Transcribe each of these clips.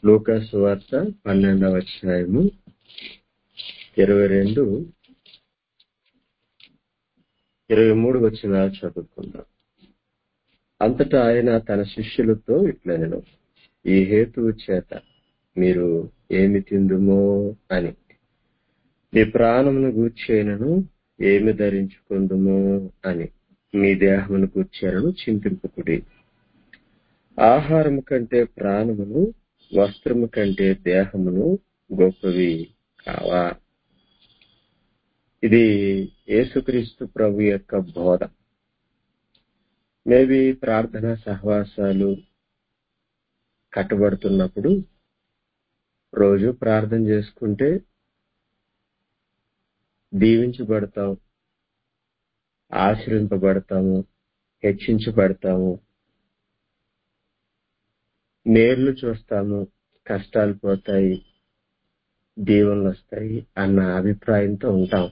లూకాసు వార్త పన్నెండవ అధ్యాయము ఇరవై రెండు ఇరవై మూడు వచ్చిన చదువుకుందాం అంతటా ఆయన తన శిష్యులతో ఇట్లా నేను ఈ హేతువు చేత మీరు ఏమి తిందుమో అని మీ ప్రాణమును గూర్చేనను ఏమి ధరించుకుందుమో అని మీ దేహమును గూర్చేనను చింతింపుకుడి ఆహారము కంటే ప్రాణమును వస్త్రము కంటే దేహమును గొప్పవి కావా ఇది యేసుక్రీస్తు ప్రభు యొక్క బోధ మేబీ ప్రార్థనా సహవాసాలు కట్టబడుతున్నప్పుడు రోజు ప్రార్థన చేసుకుంటే దీవించబడతాం ఆశ్రయింపబడతాము హెచ్చించబడతాము మేర్లు చూస్తాము కష్టాలు పోతాయి దీవెనలు వస్తాయి అన్న అభిప్రాయంతో ఉంటాం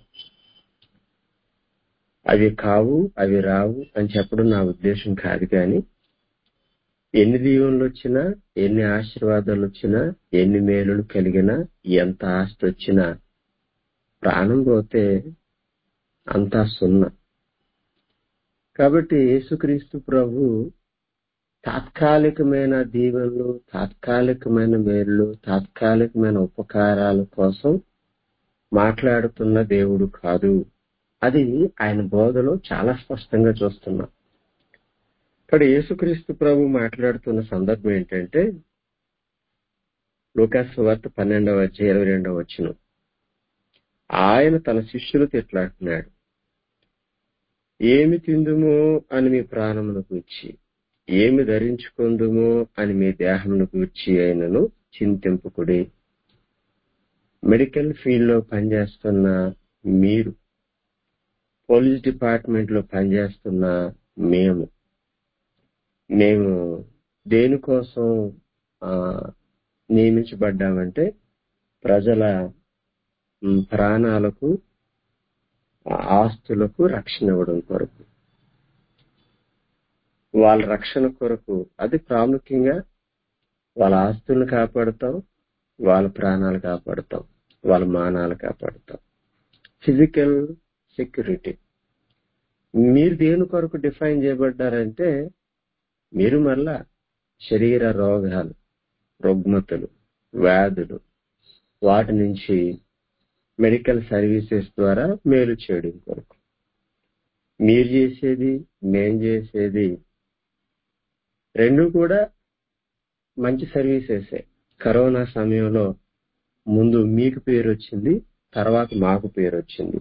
అవి కావు అవి రావు అని చెప్పడం నా ఉద్దేశం కాదు కానీ ఎన్ని దీవెనలు వచ్చినా ఎన్ని ఆశీర్వాదాలు వచ్చినా ఎన్ని మేలులు కలిగినా ఎంత ఆస్తి వచ్చినా ప్రాణం పోతే అంతా సున్నా కాబట్టి యేసుక్రీస్తు ప్రభు తాత్కాలికమైన దీవెనలు తాత్కాలికమైన మేలు తాత్కాలికమైన ఉపకారాల కోసం మాట్లాడుతున్న దేవుడు కాదు అది ఆయన బోధలో చాలా స్పష్టంగా చూస్తున్నాం ఇక్కడ యేసుక్రీస్తు ప్రభు మాట్లాడుతున్న సందర్భం ఏంటంటే లూకాస్ వార్త పన్నెండవ అధ్యాయ ఇరవై రెండవ వచ్చిన ఆయన తన శిష్యులతో ఎట్లా అంటున్నాడు ఏమి తిందుమో అని మీ ప్రాణమును గూర్చి ఏమి ధరించుకుందుమో అని మీ దేహమును గూర్చి అయినను చింతింపుకుడి మెడికల్ ఫీల్డ్ లో పనిచేస్తున్న మీరు పోలీస్ డిపార్ట్మెంట్ లో పనిచేస్తున్న మేము మేము దేనికోసం నియమించబడ్డామంటే ప్రజల ప్రాణాలకు ఆస్తులకు రక్షణ ఇవ్వడం కొరకు వాళ్ళ రక్షణ కొరకు అది ప్రాముఖ్యంగా వాళ్ళ ఆస్తులను కాపాడుతాం వాళ్ళ ప్రాణాలు కాపాడుతాం వాళ్ళ మానాలు కాపాడుతాం ఫిజికల్ సెక్యూరిటీ మీరు దేని కొరకు డిఫైన్ చేయబడ్డారంటే మీరు మళ్ళా శరీర రోగాలు రుగ్మతలు వ్యాధులు వాటి నుంచి మెడికల్ సర్వీసెస్ ద్వారా మేలు చేయడం కొరకు మీరు చేసేది మేం చేసేది రెండు కూడా మంచి సర్వీసెసే కరోనా సమయంలో ముందు మీకు పేరు వచ్చింది తర్వాత మాకు పేరు వచ్చింది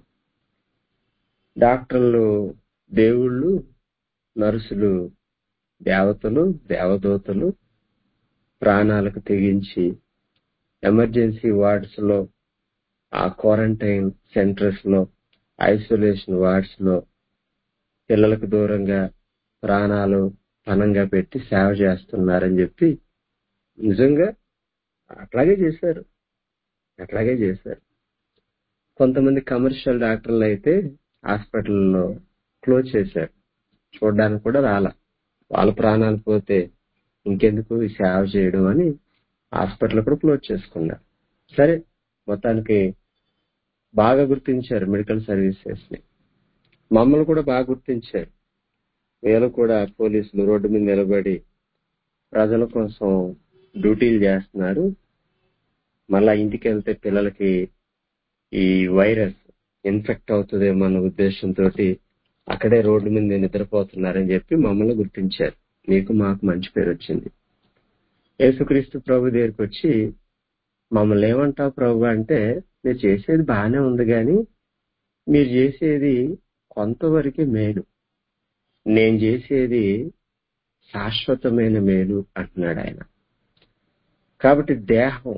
డాక్టర్లు దేవుళ్ళు నర్సులు దేవతలు దేవదూతలు ప్రాణాలకు తెగించి ఎమర్జెన్సీ వార్డ్స్ లో ఆ క్వారంటైన్ సెంటర్స్ లో ఐసోలేషన్ వార్డ్స్ లో పిల్లలకు దూరంగా ప్రాణాలు పనంగా పెట్టి సేవ చేస్తున్నారని చెప్పి నిజంగా అట్లాగే చేశారు అట్లాగే చేశారు కొంతమంది కమర్షియల్ డాక్టర్లు అయితే హాస్పిటల్లో క్లోజ్ చేశారు చూడడానికి కూడా రాలా వాళ్ళ ప్రాణాలు పోతే ఇంకెందుకు ఈ సేవ చేయడం అని హాస్పిటల్ కూడా క్లోజ్ చేసుకున్నారు సరే మొత్తానికి బాగా గుర్తించారు మెడికల్ సర్వీసెస్ ని మమ్మల్ని కూడా బాగా గుర్తించారు వీళ్ళు కూడా పోలీసులు రోడ్డు మీద నిలబడి ప్రజల కోసం డ్యూటీలు చేస్తున్నారు మళ్ళా ఇంటికి వెళ్తే పిల్లలకి ఈ వైరస్ ఇన్ఫెక్ట్ అవుతుందేమో అన్న ఉద్దేశంతో అక్కడే రోడ్డు మీద నిద్రపోతున్నారని చెప్పి మమ్మల్ని గుర్తించారు మీకు మాకు మంచి పేరు వచ్చింది యేసుక్రీస్తు ప్రభు దగ్గరికి వచ్చి మమ్మల్ని ఏమంటావు ప్రభు అంటే మీరు చేసేది బాగానే ఉంది కానీ మీరు చేసేది కొంతవరకే మేలు నేను చేసేది శాశ్వతమైన మేలు అంటున్నాడు ఆయన కాబట్టి దేహం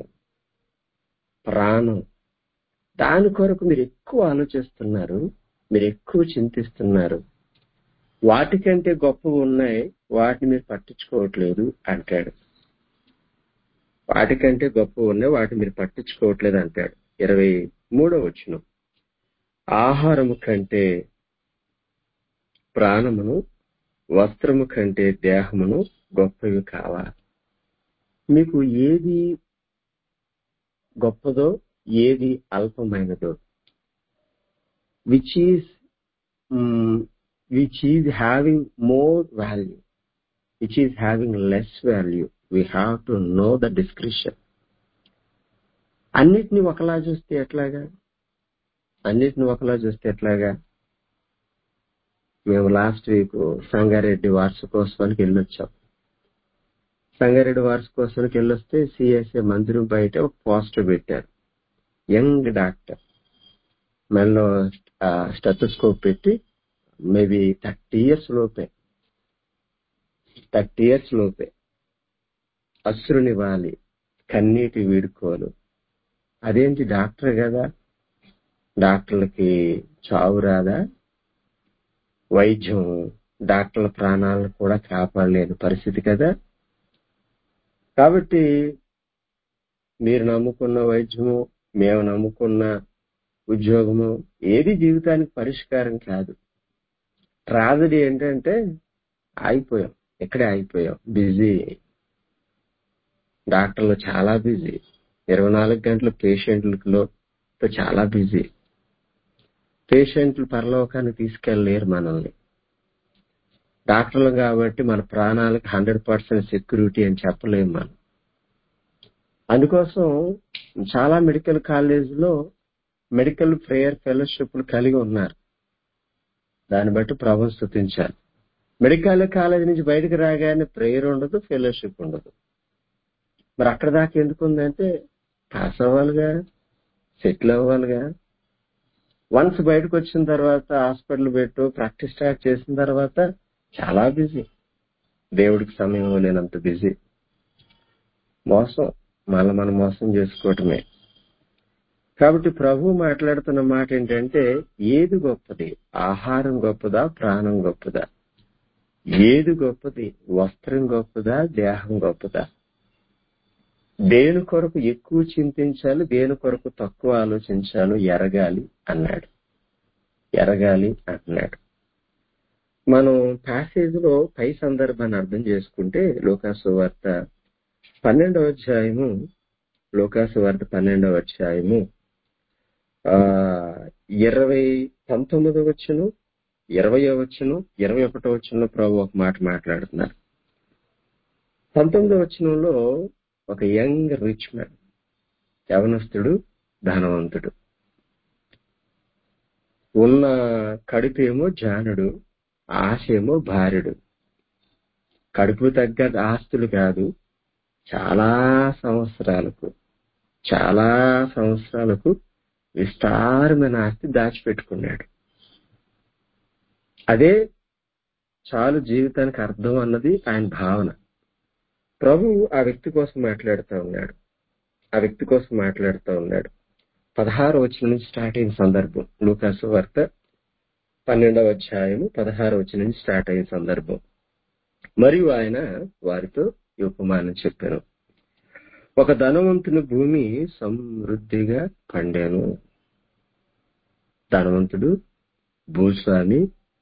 ప్రాణం దాని కొరకు మీరు ఎక్కువ ఆలోచిస్తున్నారు మీరు ఎక్కువ చింతిస్తున్నారు వాటికంటే గొప్పవి ఉన్నాయి వాటిని మీరు పట్టించుకోవట్లేదు అంటాడు వాటికంటే గొప్ప ఉన్నాయి వాటిని మీరు పట్టించుకోవట్లేదు అంటాడు ఇరవై మూడో వచ్చిన ఆహారము కంటే ప్రాణమును వస్త్రము కంటే దేహమును గొప్పవి కావా మీకు ఏది గొప్పదో ఏది అల్పమైనదో which is which is having more value which is having less value we have to know the description అన్నిటిని ఒకలా చూస్తే ఎట్లాగా అన్నిటిని ఒకలా చూస్తే ఎట్లాగా మేము లాస్ట్ వీక్ సంగారెడ్డి వార్షికోత్సవానికి వెళ్ళొచ్చాం సంగారెడ్డి వార్షికోత్సవానికి వెళ్ళొస్తే సిఎస్ఏ మందిరం బయట ఒక పోస్టర్ పెట్టారు యంగ్ డాక్టర్ మెల్లో స్టెటోస్కోప్ పెట్టి మేబీ థర్టీ ఇయర్స్ లోపే థర్టీ ఇయర్స్ లోపే అసురుని వాలి కన్నీటి వీడుకోలు అదేంటి డాక్టర్ కదా డాక్టర్లకి చావు రాదా వైద్యం డాక్టర్ల ప్రాణాలను కూడా కాపాడలేని పరిస్థితి కదా కాబట్టి మీరు నమ్ముకున్న వైద్యము మేము నమ్ముకున్న ఉద్యోగము ఏది జీవితానికి పరిష్కారం కాదు ట్రాజడీ ఏంటంటే ఆగిపోయాం ఇక్కడే ఆగిపోయాం బిజీ డాక్టర్లు చాలా బిజీ ఇరవై నాలుగు గంటలు పేషెంట్లలో చాలా బిజీ పేషెంట్లు పరలోకాన్ని తీసుకెళ్ళలేరు మనల్ని డాక్టర్లు కాబట్టి మన ప్రాణాలకు హండ్రెడ్ పర్సెంట్ సెక్యూరిటీ అని చెప్పలేము మనం అందుకోసం చాలా మెడికల్ కాలేజీలో మెడికల్ ప్రేయర్ ఫెలోషిప్లు కలిగి ఉన్నారు దాన్ని బట్టి ప్రభు స్థుతించాలి మెడికల్ కాలేజ్ నుంచి బయటకు రాగానే ప్రేయర్ ఉండదు ఫెలోషిప్ ఉండదు మరి అక్కడ దాకా ఎందుకు ఉందంటే పాస్ అవ్వాలిగా సెటిల్ అవ్వాలిగా వన్స్ బయటకు వచ్చిన తర్వాత హాస్పిటల్ పెట్టు ప్రాక్టీస్ స్టార్ట్ చేసిన తర్వాత చాలా బిజీ దేవుడికి సమయం లేనంత బిజీ మోసం మళ్ళీ మనం మోసం చేసుకోవటమే కాబట్టి ప్రభు మాట్లాడుతున్న మాట ఏంటంటే ఏది గొప్పది ఆహారం గొప్పదా ప్రాణం గొప్పదా ఏది గొప్పది వస్త్రం గొప్పదా దేహం గొప్పదా దేని కొరకు ఎక్కువ చింతించాలి దేని కొరకు తక్కువ ఆలోచించాలో ఎరగాలి అన్నాడు ఎరగాలి అన్నాడు మనం ప్యాసేజ్ లో పై సందర్భాన్ని అర్థం చేసుకుంటే లోకాసు వార్త పన్నెండవ అధ్యాయము లోకాసు వార్త పన్నెండవ అధ్యాయము ఆ ఇరవై పంతొమ్మిదో వచ్చును ఇరవయో వచ్చును ఇరవై ఒకటో వచ్చును ప్రభు ఒక మాట మాట్లాడుతున్నారు పంతొమ్మిదో వచనంలో ఒక యంగ్ రిచ్ మ్యాన్ యవనస్తుడు ధనవంతుడు ఉన్న కడుపేమో జానుడు ఆశేమో భార్యుడు కడుపు తగ్గ ఆస్తులు కాదు చాలా సంవత్సరాలకు చాలా సంవత్సరాలకు విస్తారమైన ఆస్తి దాచిపెట్టుకున్నాడు అదే చాలు జీవితానికి అర్థం అన్నది ఆయన భావన ప్రభు ఆ వ్యక్తి కోసం మాట్లాడుతూ ఉన్నాడు ఆ వ్యక్తి కోసం మాట్లాడుతూ ఉన్నాడు పదహారు వచ్చిన నుంచి స్టార్ట్ అయిన సందర్భం లూకాసు వార్త పన్నెండవ అధ్యాయము పదహారు వచ్చిన నుంచి స్టార్ట్ అయిన సందర్భం మరియు ఆయన వారితో ఈ ఉపమానం చెప్పాను ఒక ధనవంతుని భూమి సమృద్ధిగా పండాను ధనవంతుడు భూస్వామి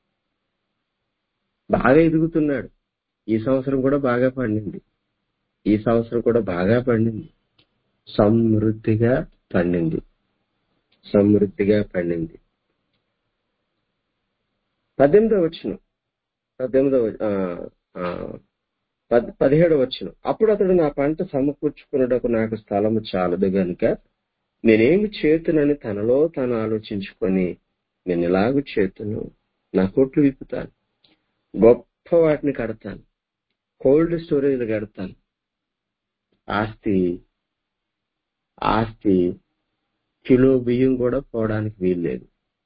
బాగా ఎదుగుతున్నాడు ఈ సంవత్సరం కూడా బాగా పండింది ఈ సంవత్సరం కూడా బాగా పండింది సమృద్ధిగా పండింది సమృద్ధిగా పండింది పద్దెనిమిదవ వచ్చిన పద్దెనిమిదవ ఆ, ఆ, పద్- పదిహేడవ వచ్చిన అప్పుడు అతడు నా పంట సమకూర్చుకున్నటకు నాకు స్థలము చాలదు గనుక నేనేమి చేతునని తనలో తాను ఆలోచించుకొని నేను ఇలాగ చేతును నా కొట్లు విప్పుతాను గొప్ప వాటిని కడతాను కోల్డ్ స్టోరేజ్ కడతాను ఆస్తి ఆస్తి కిలో బియ్యం కూడా పోవడానికి వీల్లేదు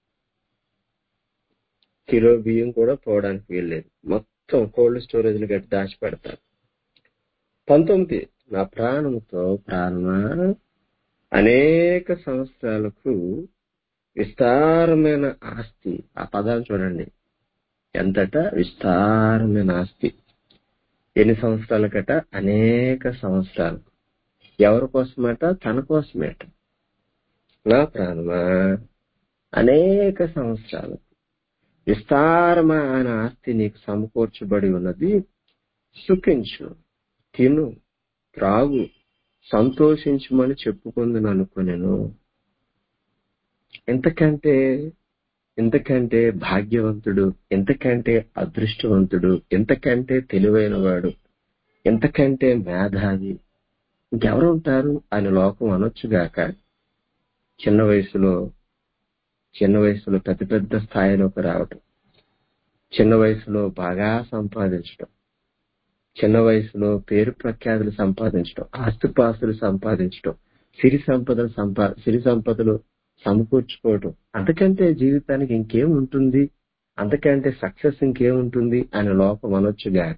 కిలో బియ్యం కూడా పోవడానికి వీల్లేదు మొత్తం కోల్డ్ స్టోరేజ్లు గట్టి దాచి పెడతాను పంతొమ్మిది నా ప్రాణంతో ప్రాణమా అనేక సంవత్సరాలకు విస్తారమైన ఆస్తి ఆ పదాలు చూడండి ఎంతట విస్తారమైన ఆస్తి ఎన్ని సంవత్సరాలకట అనేక సంవత్సరాలు ఎవరి కోసమట తన కోసమేట నా ప్రాణమా అనేక సంవత్సరాలు విస్తారమైన ఆస్తి నీకు సమకూర్చబడి ఉన్నది సుఖించు తిను త్రాగు సంతోషించమని చెప్పుకుందని అనుకునేను ఎంతకంటే ఎంతకంటే భాగ్యవంతుడు ఎంతకంటే అదృష్టవంతుడు ఎంతకంటే తెలివైనవాడు ఎంతకంటే మేధావి ఇంకెవరు ఉంటారు అని లోకం అనొచ్చుగాక చిన్న వయసులో చిన్న వయసులో పెద్ద పెద్ద స్థాయిలోకి రావటం చిన్న వయసులో బాగా సంపాదించడం చిన్న వయసులో పేరు ప్రఖ్యాతులు సంపాదించడం ఆస్తిపాస్తులు సంపాదించడం సిరి సంపదలు సంపా సిరి సంపదలు సమకూర్చుకోవటం అంతకంటే జీవితానికి ఇంకేం ఉంటుంది అంతకంటే సక్సెస్ ఇంకేముంటుంది అని లోకం అనొచ్చుగాక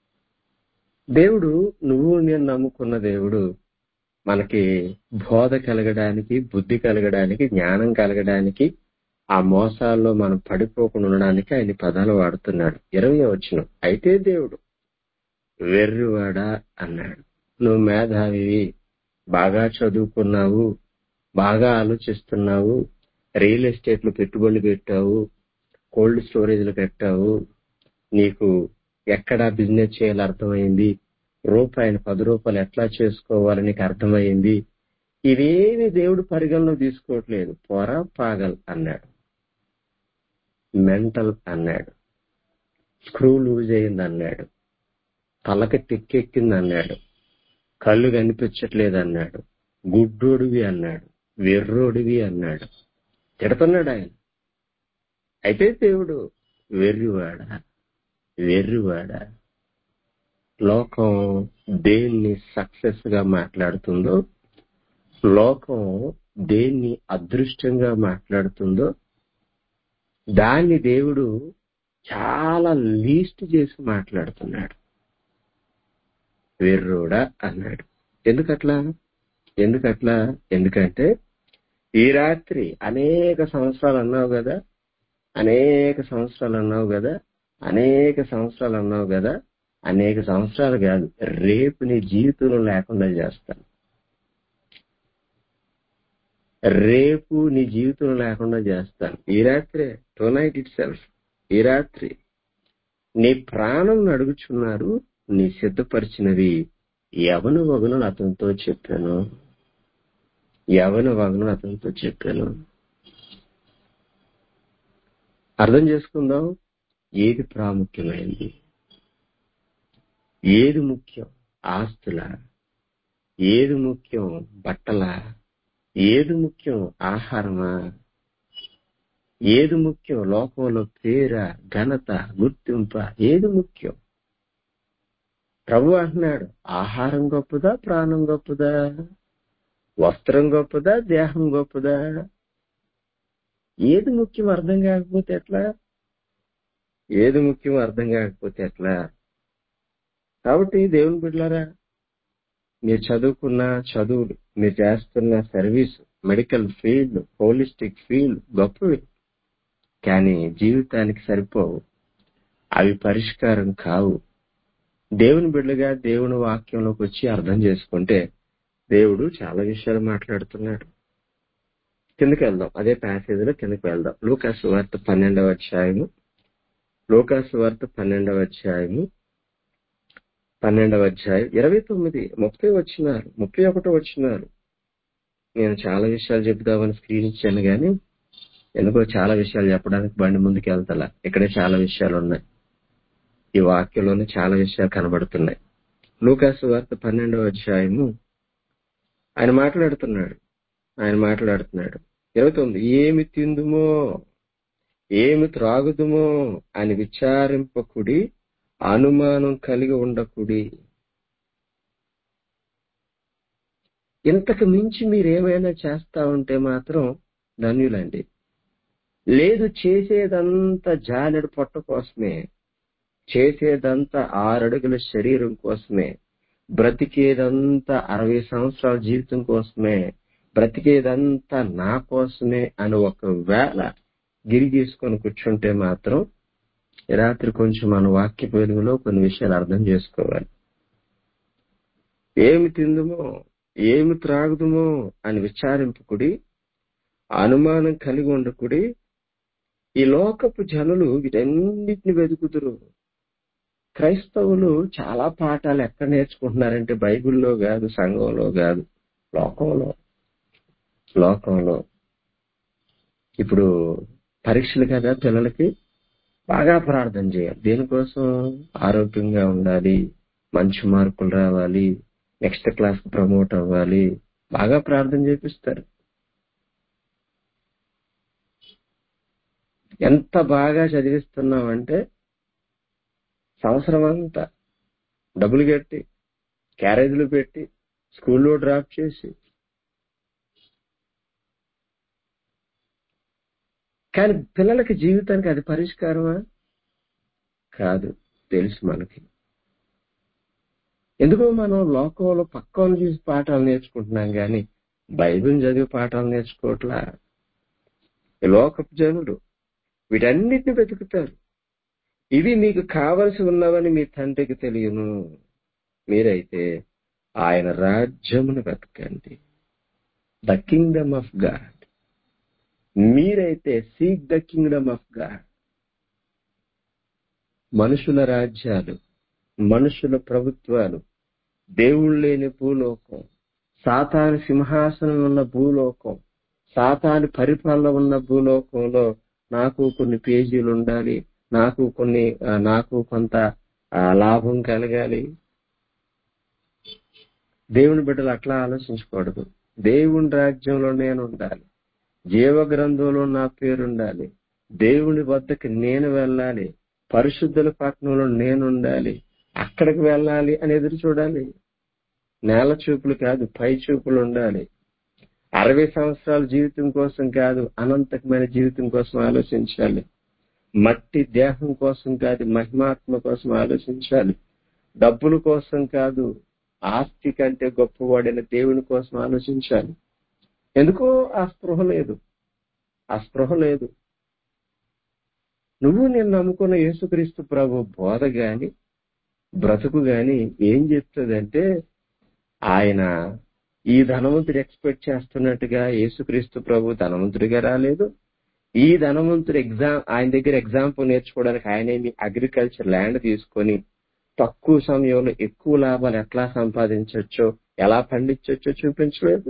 దేవుడు నువ్వు నేను నమ్ముకున్న దేవుడు మనకి బోధ కలగడానికి బుద్ధి కలగడానికి జ్ఞానం కలగడానికి ఆ మోసాల్లో మనం పడిపోకుండా ఉండడానికి ఆయన పదాలు వాడుతున్నాడు ఇరవై వచ్చిన అయితే దేవుడు వెర్రివాడా అన్నాడు నువ్వు మేధావివి బాగా చదువుకున్నావు బాగా ఆలోచిస్తున్నావు రియల్ ఎస్టేట్ లో పెట్టుబడులు పెట్టావు కోల్డ్ స్టోరేజ్లు పెట్టావు నీకు ఎక్కడ బిజినెస్ చేయాలో అర్థమైంది రూపాయిని పది రూపాయలు ఎట్లా చేసుకోవాలని నీకు అర్థమైంది ఇవేమి దేవుడు పరిగణలో తీసుకోవట్లేదు పొర పాగల్ అన్నాడు మెంటల్ అన్నాడు స్క్రూ లూజ్ అయింది అన్నాడు తలకి తిక్కెక్కింది అన్నాడు కళ్ళు కనిపించట్లేదు అన్నాడు గుడ్డోడివి అన్నాడు వెర్రోడివి అన్నాడు తిడుతున్నాడు ఆయన అయితే దేవుడు వెర్రివాడా వెర్రివాడా లోకం దేన్ని సక్సెస్ గా మాట్లాడుతుందో లోకం దేన్ని అదృష్టంగా మాట్లాడుతుందో దాన్ని దేవుడు చాలా లీస్ట్ చేసి మాట్లాడుతున్నాడు వెర్రోడా అన్నాడు ఎందుకట్లా ఎందుకట్లా ఎందుకంటే ఈ రాత్రి అనేక సంవత్సరాలు అన్నావు కదా అనేక సంవత్సరాలు అన్నావు కదా అనేక సంవత్సరాలు అన్నావు కదా అనేక సంవత్సరాలు కాదు రేపు నీ జీవితంలో లేకుండా చేస్తాను రేపు నీ జీవితంలో లేకుండా చేస్తాను ఈ రాత్రే టు నైట్ ఇట్ సెల్ఫ్ ఈ రాత్రి నీ ప్రాణం అడుగుచున్నారు నీ సిద్ధపరిచినవి ఎవను వగును అతనితో చెప్పాను ఎవను వగును అతనితో చెప్పాను అర్థం చేసుకుందాం ఏది ప్రాముఖ్యమైంది ఏది ముఖ్యం ఆస్తుల ఏది ముఖ్యం బట్టల ఏది ముఖ్యం ఆహారమా ఏది ముఖ్యం లోకంలో పేర ఘనత గుర్తింప ఏది ముఖ్యం ప్రభు అంటున్నాడు ఆహారం గొప్పదా ప్రాణం గొప్పదా వస్త్రం గొప్పదా దేహం గొప్పదా ఏది ముఖ్యం అర్థం కాకపోతే ఎట్లా ఏది ముఖ్యం అర్థం కాకపోతే ఎట్లా కాబట్టి దేవుని బిడ్డలారా మీరు చదువుకున్న చదువులు మీరు చేస్తున్న service medical field holistic field గొప్పవి కానీ జీవితానికి సరిపోవు అవి పరిష్కారం కావు దేవుని బిడ్డగా దేవుని వాక్యంలోకి వచ్చి అర్థం చేసుకుంటే దేవుడు చాలా విషయాలు మాట్లాడుతున్నాడు కిందకి వెళ్దాం అదే ప్యాసేజ్లో కిందకి వెళ్దాం లూకాసు వార్త పన్నెండవ అధ్యాయము లూకాసు వార్త పన్నెండవ అధ్యాయము పన్నెండవ అధ్యాయం ఇరవై తొమ్మిది ముప్పై వచ్చినారు ముప్పై ఒకటో వచ్చినారు నేను చాలా విషయాలు చెబుదామని స్క్రీన్ ఇచ్చాను కానీ ఎందుకో చాలా విషయాలు చెప్పడానికి బండి ముందుకు వెళ్తలా ఇక్కడే చాలా విషయాలు ఉన్నాయి ఈ వాక్యంలోనే చాలా విషయాలు కనబడుతున్నాయి లూకాసు వార్త పన్నెండవ అధ్యాయము ఆయన మాట్లాడుతున్నాడు ఆయన మాట్లాడుతున్నాడు ఇరవై తొమ్మిది ఏమి తిందుమో ఏమి త్రాగుదుమో అని విచారింపకుడి అనుమానం కలిగి ఉండకుడి ఇంతకు మించి మీరు ఏమైనా చేస్తా ఉంటే మాత్రం ధన్యులండి లేదు చేసేదంతా జానెడు పొట్ట కోసమే చేసేదంతా ఆరడుగుల శరీరం కోసమే బ్రతికేదంతా అరవై సంవత్సరాల జీవితం కోసమే బ్రతికేదంతా నా కోసమే అని ఒకవేళ గిరి గీసుకొని కూర్చుంటే మాత్రం రాత్రి కొంచెం మన వాక్య వెలుగులో కొన్ని విషయాలు అర్థం చేసుకోవాలి ఏమి తిందుమో ఏమి త్రాగుదుమో అని విచారింపుకుడి అనుమానం కలిగి ఉండకుడి ఈ లోకపు జనులు వీటన్నిటిని వెతుకుతురు క్రైస్తవులు చాలా పాఠాలు ఎక్కడ నేర్చుకుంటున్నారంటే బైబిల్లో కాదు సంఘంలో కాదు లోకంలో లోకంలో ఇప్పుడు పరీక్షలు కదా పిల్లలకి బాగా ప్రార్థన చేయాలి దేనికోసం ఆరోగ్యంగా ఉండాలి మంచి మార్కులు రావాలి నెక్స్ట్ క్లాస్ ప్రమోట్ అవ్వాలి బాగా ప్రార్థన చేపిస్తారు ఎంత బాగా చదివిస్తున్నాం అంటే సంవత్సరం అంతా డబ్బులు కట్టి క్యారేజీలు పెట్టి స్కూల్లో డ్రాప్ చేసి కానీ పిల్లలకి జీవితానికి అది పరిష్కారమా కాదు తెలుసు మనకి ఎందుకో మనం లోకంలో పక్కన చూసి పాఠాలు నేర్చుకుంటున్నాం కానీ బైబిల్ చదివి పాఠాలు నేర్చుకోవట్లా ఈ లోకపు జనులు వీటన్నిటిని వెతుకుతారు ఇవి మీకు కావలసి ఉన్నవని మీ తండ్రికి తెలియను మీరైతే ఆయన రాజ్యమును వెతకండి ద కింగ్డమ్ ఆఫ్ గాడ్ మీరైతే seek the kingdom of God మనుషుల రాజ్యాలు మనుషుల ప్రభుత్వాలు దేవుళ్ళు లేని భూలోకం సాతాను సింహాసనం ఉన్న భూలోకం సాతాను పరిపాలన ఉన్న భూలోకంలో నాకు కొన్ని పేజీలు ఉండాలి నాకు కొన్ని ఆ, నాకు కొంత ఆ, లాభం కలగాలి దేవుని బిడ్డలు అట్లా ఆలోచించకూడదు దేవుని రాజ్యంలో నేను ఉండాలి జీవ గ్రంథంలో నా పేరు ఉండాలి దేవుని వద్దకు నేను వెళ్ళాలి పరిశుద్ధుల పట్టణంలో నేను ఉండాలి అక్కడికి వెళ్ళాలి అని ఎదురు చూడాలి నేల చూపులు కాదు పై చూపులు ఉండాలి అరవై సంవత్సరాల జీవితం కోసం కాదు అనంతకమైన జీవితం కోసం ఆలోచించాలి మట్టి దేహం కోసం కాదు మహిమాత్మ కోసం ఆలోచించాలి డబ్బుల కోసం కాదు ఆస్తి కంటే గొప్పవాడైన దేవుని కోసం ఆలోచించాలి ఎందుకో ఆ స్పృహ లేదు ఆ స్పృహ లేదు నువ్వు నేను నమ్ముకున్న యేసుక్రీస్తు ప్రభు బోధ గాని బ్రతుకు గాని ఏం చెప్తుందంటే ఆయన ఈ ధనవంతుడు ఎక్స్పెక్ట్ చేస్తున్నట్టుగా యేసుక్రీస్తు ప్రభు ధనవంతుడిగా రాలేదు ఈ ధనవంతుడు ఎగ్జామ్ ఆయన దగ్గర ఎగ్జాంపుల్ నేర్చుకోవడానికి ఆయనేమి అగ్రికల్చర్ ల్యాండ్ తీసుకొని తక్కువ సమయంలో ఎక్కువ లాభాలు ఎట్లా సంపాదించవచ్చో ఎలా పండించవచ్చో చూపించలేదు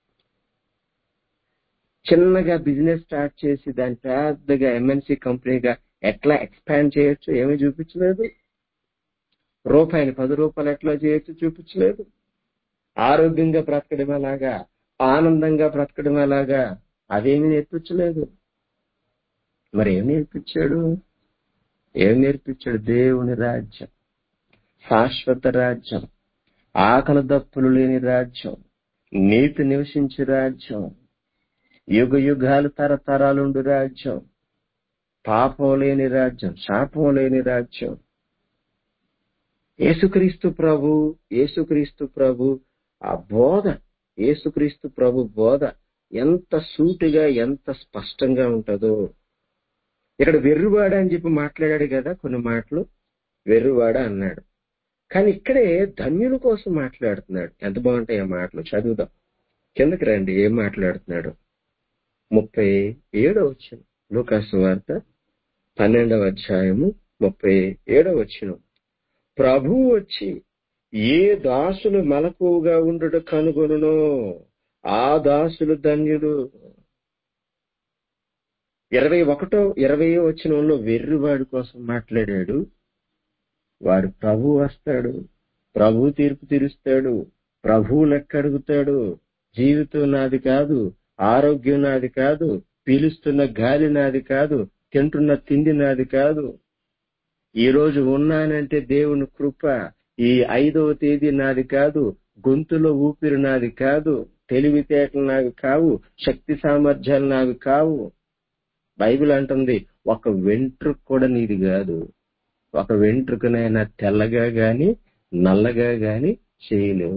చిన్నగా బిజినెస్ స్టార్ట్ చేసి దాన్ని పెద్దగా ఎంఎన్సీ కంపెనీగా ఎట్లా ఎక్స్పాండ్ చేయొచ్చు ఏమీ చూపించలేదు రూపాయిని పది రూపాయలు ఎట్లా చేయొచ్చు చూపించలేదు ఆరోగ్యంగా బ్రతకడం ఎలాగా ఆనందంగా బ్రతకడం ఎలాగా అదేమీ నేర్పించలేదు మరి ఏం నేర్పించాడు ఏం నేర్పించాడు దేవుని రాజ్యం శాశ్వత రాజ్యం ఆకలి దప్పులు లేని రాజ్యం నీతి నివసించే రాజ్యం యుగ యుగాలు తరతరాలుండు రాజ్యం పాపం లేని రాజ్యం శాపం లేని రాజ్యం యేసుక్రీస్తు ప్రభు యేసుక్రీస్తు ప్రభు ఆ బోధ యేసుక్రీస్తు ప్రభు బోధ ఎంత సూటిగా ఎంత స్పష్టంగా ఉంటుందో ఇక్కడ వెర్రువాడ అని చెప్పి మాట్లాడాడు కదా కొన్ని మాటలు వెర్రువాడ అన్నాడు కానీ ఇక్కడే ధన్యుల కోసం మాట్లాడుతున్నాడు ఎంత బాగుంటాయి ఆ మాటలు చదువుదాం కిందకి రండి ఏం మాట్లాడుతున్నాడు ముప్పై ఏడవ వచ్చిన లూకాసు వార్త పన్నెండవ అధ్యాయము ముప్పై ఏడవ వచ్చిన ప్రభు వచ్చి ఏ దాసులు మలకువగా ఉండుట కనుగొనునో ఆ దాసులు ధన్యుడు ఇరవై ఒకటో ఇరవై వచనంలో వెర్రివాడి కోసం మాట్లాడాడు వాడు ప్రభు వస్తాడు ప్రభు తీర్పు తీరుస్తాడు ప్రభు లెక్క అడుగుతాడు జీవితం నాది కాదు ఆరోగ్యం నాది కాదు పీలుస్తున్న గాలి నాది కాదు తింటున్న తిండి నాది కాదు ఈ రోజు ఉన్నానంటే దేవుని కృప ఈ ఐదవ తేదీ నాది కాదు గొంతులో ఊపిరి నాది కాదు తెలివితేటలు నావి కావు శక్తి సామర్థ్యాలు నావి కావు బైబిల్ అంటుంది ఒక వెంట్రుకు కూడా నీది కాదు ఒక వెంట్రుకనైనా తెల్లగా గాని నల్లగా గాని చేయలేవు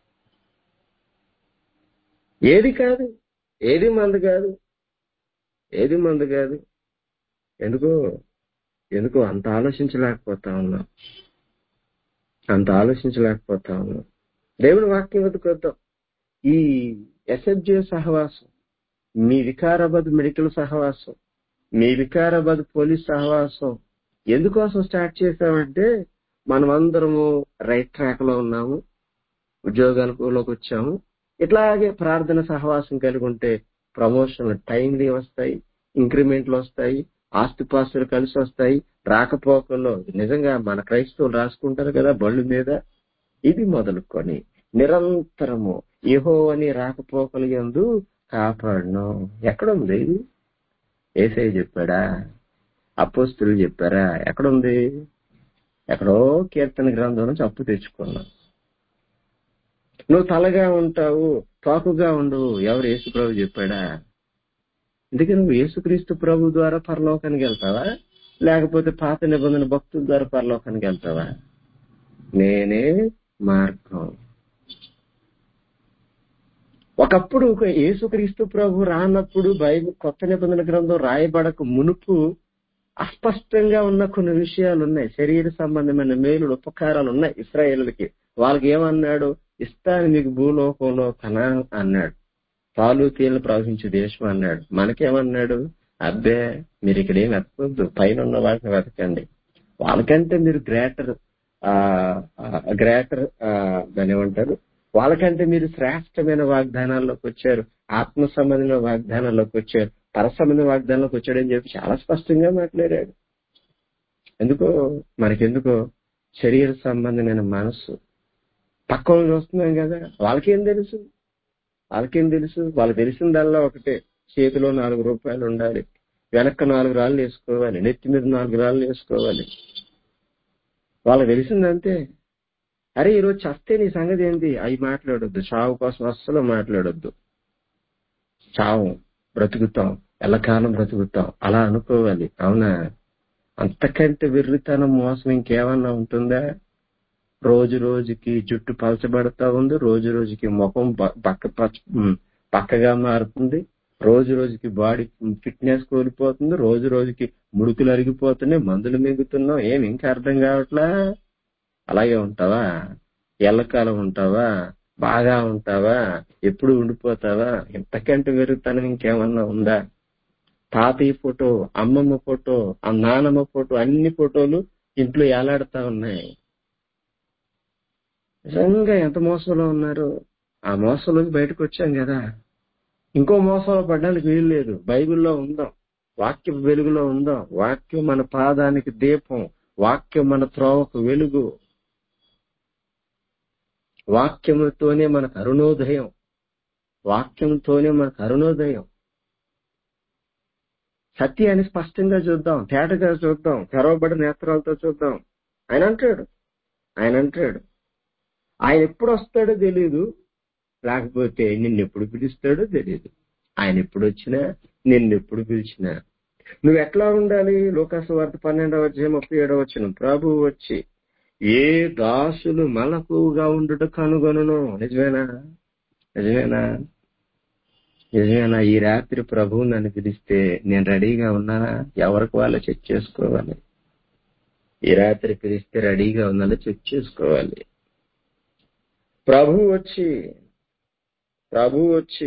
ఏది కాదు ఏది మంది కాదు ఏది మంది కాదు ఎందుకో ఎందుకో అంత ఆలోచించలేకపోతా ఉన్నాం అంత ఆలోచించలేకపోతా ఉన్నాం దేవుని వాక్యం వెతుకొద్దాం ఈ ఎస్ఎఫ్జే సహవాసం మీ వికారాబాద్ మెడికల్ సహవాసం మీ వికారాబాద్ పోలీస్ సహవాసం ఎందుకోసం స్టార్ట్ చేశామంటే మనమందరము రైట్ ట్రాక్ లో ఉన్నాము ఉద్యోగాలలోకి వచ్చాము ఇట్లాగే ప్రార్థన సహవాసం కలిగి ఉంటే ప్రమోషన్లు టైంలీ వస్తాయి ఇంక్రిమెంట్లు వస్తాయి ఆస్తిపాస్తులు కలిసి వస్తాయి రాకపోకల్లో నిజంగా మన క్రైస్తవులు రాసుకుంటారు కదా బళ్ళు మీద ఇది మొదలుకొని నిరంతరము ఏహో అని రాకపోకలు ఎందు కాపాడను ఎక్కడుంది ఏసై చెప్పాడా అపోస్తులు చెప్పారా ఎక్కడుంది ఎక్కడో కీర్తన గ్రంథం నుంచి అప్పు తెచ్చుకున్నావు నువ్వు తలగా ఉంటావు తోకుగా ఉండవు ఎవరు యేసు ప్రభు చెప్పాడా అందుకే నువ్వు యేసుక్రీస్తు ప్రభు ద్వారా పరలోకానికి వెళ్తావా లేకపోతే పాత నిబంధన భక్తుల ద్వారా పరలోకానికి వెళ్తావా నేనే మార్గం ఒకప్పుడు ఒక యేసుక్రీస్తు ప్రభు రానప్పుడు బైబిల్ కొత్త నిబంధన గ్రంథం రాయబడక మునుపు అస్పష్టంగా ఉన్న కొన్ని విషయాలు ఉన్నాయి శరీర సంబంధమైన మేలులు ఉపకారాలు ఉన్నాయి ఇస్రాయేలులకి వాళ్ళకి ఏమన్నాడు ఇస్తాను మీకు భూలోకంలో కనా అన్నాడు పాలు తేలు ప్రవహించే దేశం అన్నాడు మనకేమన్నాడు అబ్బే మీరు ఇక్కడ ఏం వెతకొద్దు పైన ఉన్న వాటిని వెతకండి వాళ్ళకంటే మీరు గ్రేటర్ గ్రేటర్ దాని ఏమంటారు వాళ్ళకంటే మీరు శ్రేష్టమైన వాగ్దానాల్లోకి వచ్చారు ఆత్మ సంబంధమైన వాగ్దానాల్లోకి వచ్చారు పర సంబంధ వాగ్దానంలోకి వచ్చాడని చెప్పి చాలా స్పష్టంగా మాట్లాడాడు ఎందుకో మనకెందుకో శరీర సంబంధమైన మనస్సు పక్క వాళ్ళు చూస్తున్నాం కదా వాళ్ళకేం తెలుసు వాళ్ళకేం తెలుసు వాళ్ళకి తెలిసిందల్లా ఒకటే చేతిలో నాలుగు రూపాయలు ఉండాలి వెనక్క నాలుగు రాళ్ళు వేసుకోవాలి నెత్తి మీద నాలుగు రాళ్ళు వేసుకోవాలి వాళ్ళకి తెలిసిందంతే అరే ఈరోజు చస్తే నీ సంగతి ఏంటి అవి మాట్లాడొద్దు చావు కోసం అస్సలు మాట్లాడొద్దు చావు బ్రతుకుతాం ఎల్లకాలం బ్రతుకుతాం అలా అనుకోవాలి అవునా అంతకంటే వెర్రితనం మోసం ఇంకేమన్నా ఉంటుందా రోజు రోజుకి జుట్టు పలచబడతా ఉంది రోజు రోజుకి ముఖం బ- బక్క పచ్చ- ఉమ్, బక్కగా మారుతుంది రోజు రోజుకి బాడీ ఫిట్నెస్ కోల్పోతుంది రోజు రోజుకి ముడుకులు అరిగిపోతున్నాయి మందులు మింగుతున్నాం ఏం ఇంకా అర్థం కావట్లా అలాగే ఉంటావా ఎల్లకాలం ఉంటావా బాగా ఉంటావా ఎప్పుడు ఉండిపోతావా ఇంతకంటే వెరుగుతనం ఇంకేమన్నా ఉందా తాతయ్య ఫోటో అమ్మమ్మ ఫోటో ఆ నానమ్మ ఫోటో అన్ని ఫోటోలు ఇంట్లో ఏలాడుతా ఉన్నాయి నిజంగా ఎంత మోసంలో ఉన్నారు ఆ మోసంలోకి బయటకు వచ్చాం కదా ఇంకో మోసంలో పడడానికి వీలు లేదు బైబిల్లో ఉందాం వాక్యం వెలుగులో ఉందాం వాక్యం మన పాదానికి దీపం వాక్యం మన త్రోవకు వెలుగు వాక్యముతోనే మనకు అరుణోదయం వాక్యంతోనే మనకు అరుణోదయం సత్యాన్ని స్పష్టంగా చూద్దాం తేటగా చూద్దాం తెరవబడిన నేత్రాలతో చూద్దాం ఆయన అంటాడు ఆయన అంటాడు ఆయన ఎప్పుడు వస్తాడో తెలియదు లేకపోతే నిన్ను ఎప్పుడు పిలుస్తాడో తెలియదు ఆయన ఎప్పుడు వచ్చినా నిన్ను ఎప్పుడు పిలిచినా నువ్వు ఎట్లా ఉండాలి లోకాసు వార్త పన్నెండవ అధ్యాయం ముప్పై ఏడవ వచ్చిన ప్రభు వచ్చి ఏ దాసులు మలకుగా ఉండుట కనుగొనను నిజమేనా నిజమేనా నిజమేనా ఈ రాత్రి ప్రభువు నన్ను పిలిస్తే నేను రెడీగా ఉన్నానా ఎవరికి వాళ్ళు చెక్ చేసుకోవాలి ఈ రాత్రి పిలిస్తే రెడీగా ఉన్నాలో చెక్ చేసుకోవాలి ప్రభు వచ్చి ప్రభు వచ్చి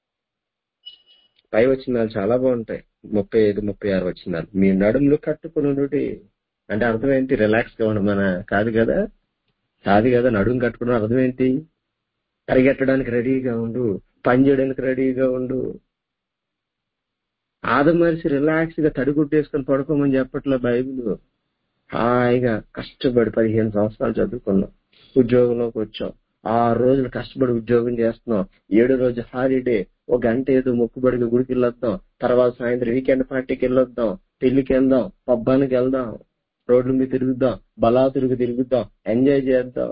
పై వచ్చినాలు చాలా బాగుంటాయి ముప్పై ఐదు ముప్పై ఆరు వచ్చినాలు మీ నడుములు కట్టుకుని అంటే అర్థం ఏంటి రిలాక్స్ గా ఉండమన కాదు కదా కాదు కదా నడుము కట్టుకోవడం అర్థం ఏంటి పరిగెట్టడానికి రెడీగా ఉండు పని చేయడానికి రెడీగా ఉండు ఆదమరిసి రిలాక్స్ గా తడిగుడ్డేసుకొని పడుకోమని చెప్పట్లే బైబిల్ హాయిగా కష్టపడి పదిహేను సంవత్సరాలు చదువుకున్నాం ఉద్యోగంలోకి వచ్చాం ఆరు రోజులు కష్టపడి ఉద్యోగం చేస్తున్నాం ఏడు రోజు హాలిడే ఒక గంట ఏదో మొక్కుబడిగా గుడికి వెళ్ళొద్దాం తర్వాత సాయంత్రం వీకెండ్ పార్టీకి వెళ్ళొద్దాం పెళ్లికి వెళ్దాం పబ్బానికి వెళ్దాం రోడ్ల మీద తిరుగుదాం బలా తిరుగు తిరుగుదాం ఎంజాయ్ చేద్దాం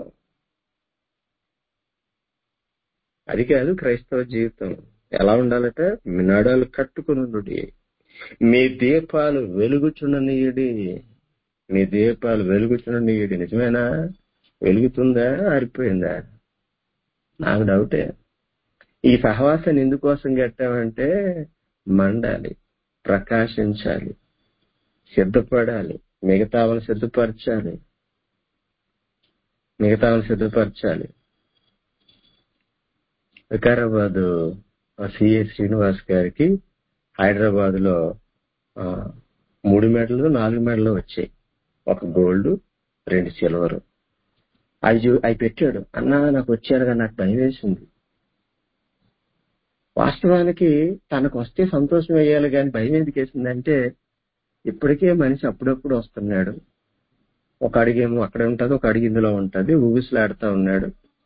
అది కాదు క్రైస్తవ జీవితం ఎలా ఉండాలట మీ నడాలు కట్టుకుని మీ దీపాలు వెలుగుచున్ననీయుడి మీ దీపాలు వెలుగుచున్ననీయుడి నిజమేనా వెలుగుతుందా ఆరిపోయిందా నాకు డౌటే ఈ సహవాసాన్ని ఎందుకోసం కట్టామంటే మండాలి ప్రకాశించాలి సిద్ధపడాలి మిగతా వాళ్ళని సిద్ధపరచాలి మిగతా వాళ్ళని సిద్ధపరచాలి వికారాబాద్ సిఏ శ్రీనివాస్ గారికి హైదరాబాద్ లో ఆ, మూడు మెడలు నాలుగు మెడలు వచ్చాయి ఒక గోల్డ్ రెండు సిల్వరు అవి చూ- అవి పెట్టాడు అన్నా నాకు వచ్చారుగా నాకు భయం వేసింది వాస్తవానికి తనకు వస్తే సంతోషం వేయాలి కానీ భయం ఎందుకు వేసిందంటే ఇప్పటికే మనిషి అప్పుడప్పుడు వస్తున్నాడు ఒక అడిగేమో అక్కడ ఉంటది ఒక అడిగి ఇందులో ఉంటది ఊగిసలాడుతా ఉన్నాడు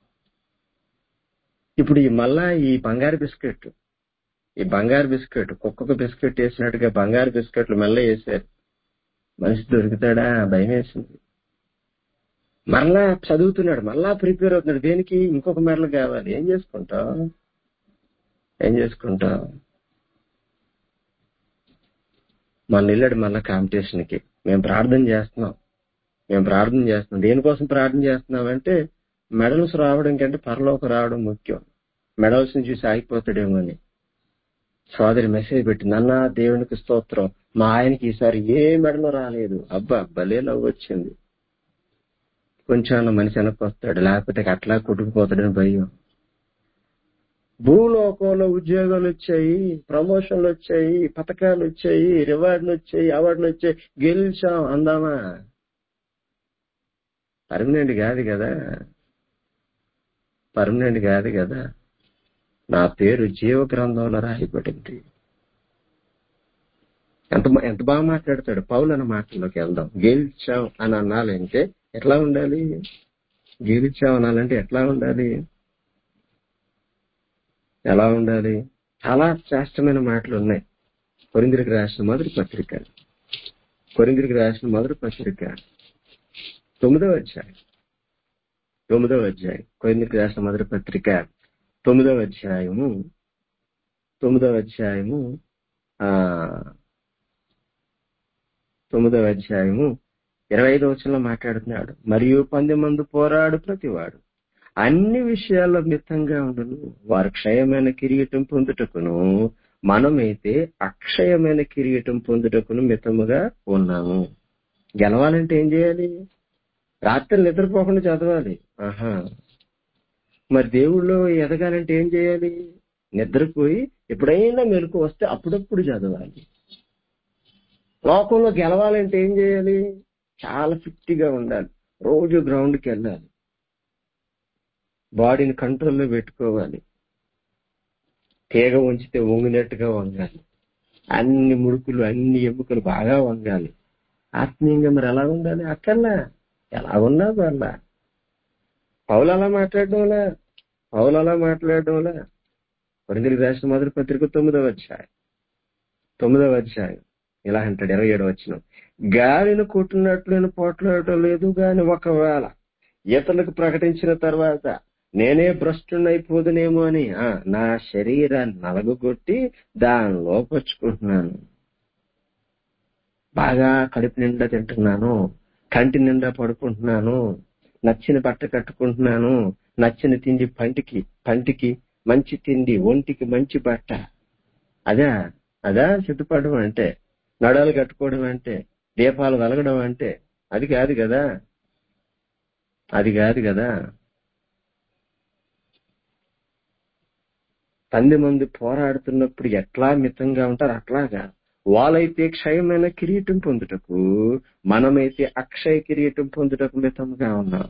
ఇప్పుడు ఈ మళ్ళా ఈ బంగారు బిస్కెట్ ఈ బంగారు బిస్కెట్ కుక్కకు బిస్కెట్ వేసినట్టుగా బంగారు బిస్కెట్లు మెల్ల వేసారు మనిషి దొరుకుతాడా భయం వేసింది మరలా చదువుతున్నాడు మళ్ళా ప్రిపేర్ అవుతున్నాడు దేనికి ఇంకొక మెడలు కావాలి ఏం చేసుకుంటావు ఏం చేసుకుంటావు మన వెళ్ళాడు మళ్ళా కాంపిటీషన్ కి మేము ప్రార్థన చేస్తున్నాం మేము ప్రార్థన చేస్తున్నాం దేనికోసం ప్రార్థన చేస్తున్నాం అంటే మెడల్స్ రావడం కంటే పరలోకి రావడం ముఖ్యం మెడల్స్ ని చూసి ఆగిపోతాడేమో అని సోదరి మెసేజ్ పెట్టింది అన్న దేవునికి స్తోత్రం మా ఆయనకి ఈసారి ఏ మెడలు రాలేదు అబ్బా భలే లవ్ వచ్చింది కొంచెం అన్న మనిషి వెనక్కి వస్తాడు లేకపోతే అట్లా కొట్టుకుపోతాడని భయం భూలోకంలో ఉద్యోగాలు వచ్చాయి ప్రమోషన్లు వచ్చాయి పథకాలు వచ్చాయి రివార్డులు వచ్చాయి అవార్డులు వచ్చాయి గెలిచాం అందామా పర్మనెంట్ కాదు కదా పర్మనెంట్ కాదు కదా నా పేరు జీవ గ్రంథంలో రాయబడింది ఎంత ఎంత బాగా మాట్లాడతాడు పౌలు అన్న మాటల్లోకి వెళ్దాం గెలిచాం అని అనాలంటే ఎట్లా ఉండాలి గెలిచాం అనాలంటే ఎట్లా ఉండాలి ఎలా ఉండాలి చాలా శ్రేష్టమైన మాటలు ఉన్నాయి కొరిందిరికి రాసిన మొదటి పత్రిక కొరిందిరికి రాసిన మొదటి పత్రిక తొమ్మిదవ అధ్యాయం తొమ్మిదవ అధ్యాయం కొరిందిరికి రాసిన మొదటి పత్రిక తొమ్మిదవ అధ్యాయము తొమ్మిదవ అధ్యాయము ఆ తొమ్మిదవ అధ్యాయము ఇరవై ఐదో వచనంలో మాట్లాడుతున్నాడు మరియు పంది మందు పోరాడు ప్రతివాడు అన్ని విషయాల్లో మితంగా ఉండును వారు క్షయమైన కిరీటం పొందుటకును మనమైతే అక్షయమైన కిరీటం పొందుటకును మితముగా ఉన్నాము గెలవాలంటే ఏం చేయాలి రాత్రి నిద్రపోకుండా చదవాలి ఆహా మరి దేవుళ్ళు ఎదగాలంటే ఏం చేయాలి నిద్రపోయి ఎప్పుడైనా మెలకు వస్తే అప్పుడప్పుడు చదవాలి లోకంలో గెలవాలంటే ఏం చేయాలి చాలా ఫిట్ గా ఉండాలి రోజు గ్రౌండ్కి వెళ్ళాలి బాడీని కంట్రోల్లో పెట్టుకోవాలి తీగ ఉంచితే వంగినట్టుగా వంగాలి అన్ని ముడుకులు అన్ని ఎముకలు బాగా వంగాలి ఆత్మీయంగా మరి ఎలా ఉండాలి అక్కర్లా ఎలా ఉన్నా పర్లా పౌలు అలా మాట్లాడడంలా పౌలు అలా మాట్లాడడంలా కొరిందరికి రాసిన మొదటి పత్రిక తొమ్మిదవ అధ్యాయం తొమ్మిదవ అధ్యాయం ఇలా అంటాడు ఇరవై ఏడు వచ్చిన గాలిని కొట్టినట్లు నేను పోట్లాడటం లేదు గాని ఒకవేళ ఇతరులకు ప్రకటించిన తర్వాత నేనే భ్రష్టునైపోదునేమో అని ఆ, నా శరీరాన్ని నలగొట్టి దాన్ని లోపరుచుకుంటున్నాను బాగా కడుపు నిండా తింటున్నాను కంటి నిండా పడుకుంటున్నాను నచ్చిన బట్ట కట్టుకుంటున్నాను నచ్చిన తిండి పంటికి పంటికి మంచి తిండి ఒంటికి మంచి బట్ట అదా అదా సిద్ధపడడం అంటే నడాలు కట్టుకోవడం అంటే దీపాలు వెలగడం అంటే అది కాదు కదా అది కాదు కదా పంది మంది పోరాడుతున్నప్పుడు ఎట్లా మితంగా ఉంటారు అట్లాగా వాళ్ళైతే క్షయమైన కిరీటం పొందుటకు మనమైతే అక్షయ కిరీటం పొందుటకు మితంగా ఉన్నాం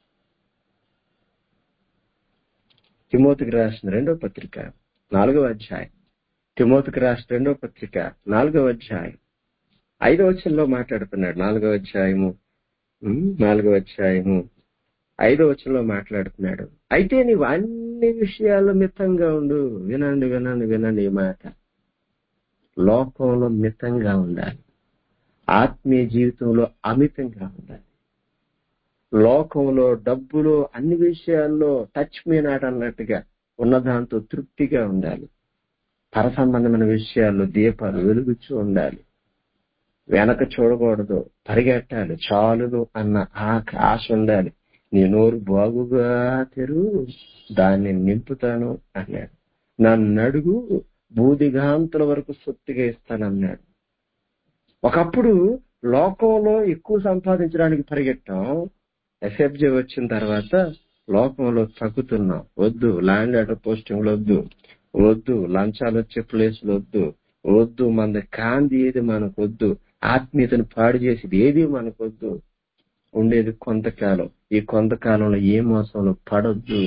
తిమోతికి రాసిన రెండో పత్రిక నాలుగవ అధ్యాయం తిమోతికి రాసిన రెండో పత్రిక నాలుగవ అధ్యాయం ఐదవ వచనంలో మాట్లాడుతున్నాడు నాలుగవ అధ్యాయము ఉమ్, నాలుగవ అధ్యాయము ఐదవ వచనంలో మాట్లాడుతున్నాడు అయితే నీవు అన్ని విషయాల్లో మితంగా ఉండు వినండి వినండి వినండి ఈ మాట లోకంలో మితంగా ఉండాలి ఆత్మీయ జీవితంలో అమితంగా ఉండాలి లోకంలో డబ్బులో అన్ని విషయాల్లో టచ్ మీ నాట్ అన్నట్టుగా ఉన్నదాంతో తృప్తిగా ఉండాలి పర సంబంధమైన విషయాల్లో దీపాలు వెలుగుచూ ఉండాలి వెనక చూడకూడదు పరిగెట్టాలి చాలును అన్న ఆ- ఆశ ఉండాలి నీ నోరు బాగుగా తెరు దాన్ని నింపుతాను అన్నాడు నన్ను అడుగు బూదిగాంతుల వరకు సొత్తుగా ఇస్తానన్నాడు ఒకప్పుడు లోకంలో ఎక్కువ సంపాదించడానికి పరిగెట్టాం ఎస్ఎఫ్జే వచ్చిన తర్వాత లోకంలో తగ్గుతున్నాం వద్దు ల్యాండ్ ఆర్డర్ పోస్టింగ్లు వద్దు వద్దు లంచాలు వచ్చే ప్లేస్లు వద్దు వద్దు మన కాంతి ఏది మనకు వద్దు ఆత్మీయతను పాడు చేసేది ఏది మనకు వద్దు ఉండేది కొంతకాలం ఈ కొంతకాలంలో ఏ మోసంలో పడొద్దు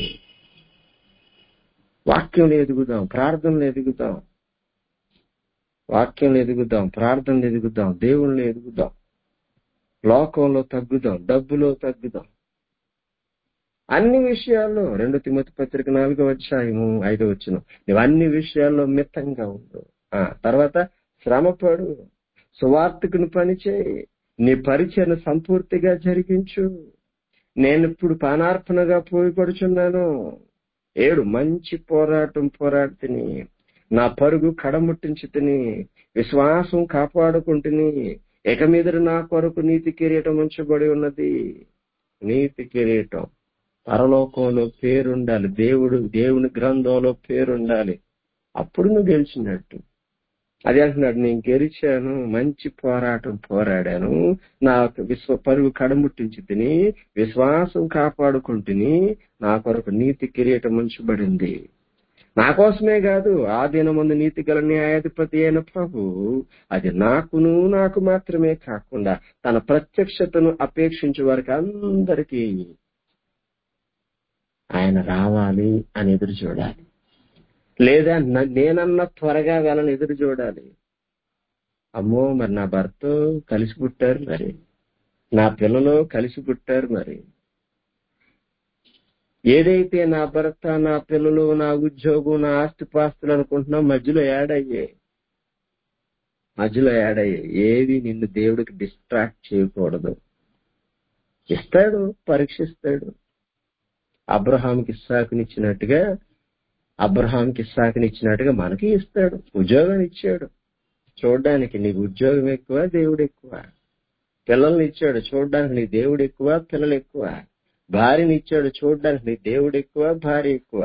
వాక్యంలో ఎదుగుదాం ప్రార్థనలు ఎదుగుదాం వాక్యంలో ఎదుగుదాం ప్రార్థనలు ఎదుగుదాం దేవుళ్ళు ఎదుగుదాం లోకంలో తగ్గుదాం డబ్బులో తగ్గుదాం అన్ని విషయాల్లో రెండు తిమ్మతి పత్రిక నాలుగో అధ్యాయము ఐదో వచ్చిన నువ్వు అన్ని విషయాల్లో మిత్తంగా ఉండు ఆ తర్వాత శ్రమపడు సువార్తకుని పని చేయి నీ పరిచయను సంపూర్తిగా జరిగించు నేను ఇప్పుడు పానార్పణగా పోయిపడుచున్నాను ఏడు మంచి పోరాటం పోరాడుతుని నా పరుగు కడముట్టించి తిని విశ్వాసం కాపాడుకుంటుని ఇక మీద నా కొరకు నీతి కిరీటం ఉంచబడి ఉన్నది నీతి కిరీటం పరలోకంలో పేరుండాలి దేవుడు దేవుని గ్రంథంలో పేరుండాలి అప్పుడు నువ్వు గెలిచినట్టు అది అంటున్నాడు నేను గెలిచాను మంచి పోరాటం పోరాడాను నా విశ్వ పరుగు కడముట్టించి తిని విశ్వాసం కాపాడుకుంటుని నా కొరకు నీతి కిరీటం ఉంచబడింది నా కోసమే కాదు ఆ దినమందు నీతి గల న్యాయాధిపతి అయిన ప్రభు అది నాకును నాకు మాత్రమే కాకుండా తన ప్రత్యక్షతను అపేక్షించే వారికి అందరికీ ఆయన రావాలి అని ఎదురు చూడాలి లేదా న- నేనన్నా త్వరగా వెళ్ళని ఎదురు చూడాలి అమ్మో మరి నా భర్త కలిసి పుట్టారు మరి నా పిల్లలు కలిసి పుట్టారు మరి ఏదైతే నా భర్త నా పిల్లలు నా ఉద్యోగం నా ఆస్తిపాస్తులు అనుకుంటున్నా మధ్యలో యాడ్ అయ్యాయి మధ్యలో యాడ్ అయ్యాయి ఏది నిన్ను దేవుడికి డిస్ట్రాక్ట్ చేయకూడదు ఇస్తాడు పరీక్షిస్తాడు అబ్రహాంకి ఇస్సాకునిచ్చినట్టుగా అబ్రహాంకి ఇస్సాకునిచ్చినట్టుగా మనకి ఇస్తాడు ఉద్యోగం ఇచ్చాడు చూడడానికి నీకు ఉద్యోగం ఎక్కువ దేవుడు ఎక్కువ పిల్లల్ని ఇచ్చాడు చూడడానికి నీ దేవుడు ఎక్కువ పిల్లలు ఎక్కువ భార్యని ఇచ్చాడు చూడడానికి నీ దేవుడు ఎక్కువ భార్య ఎక్కువ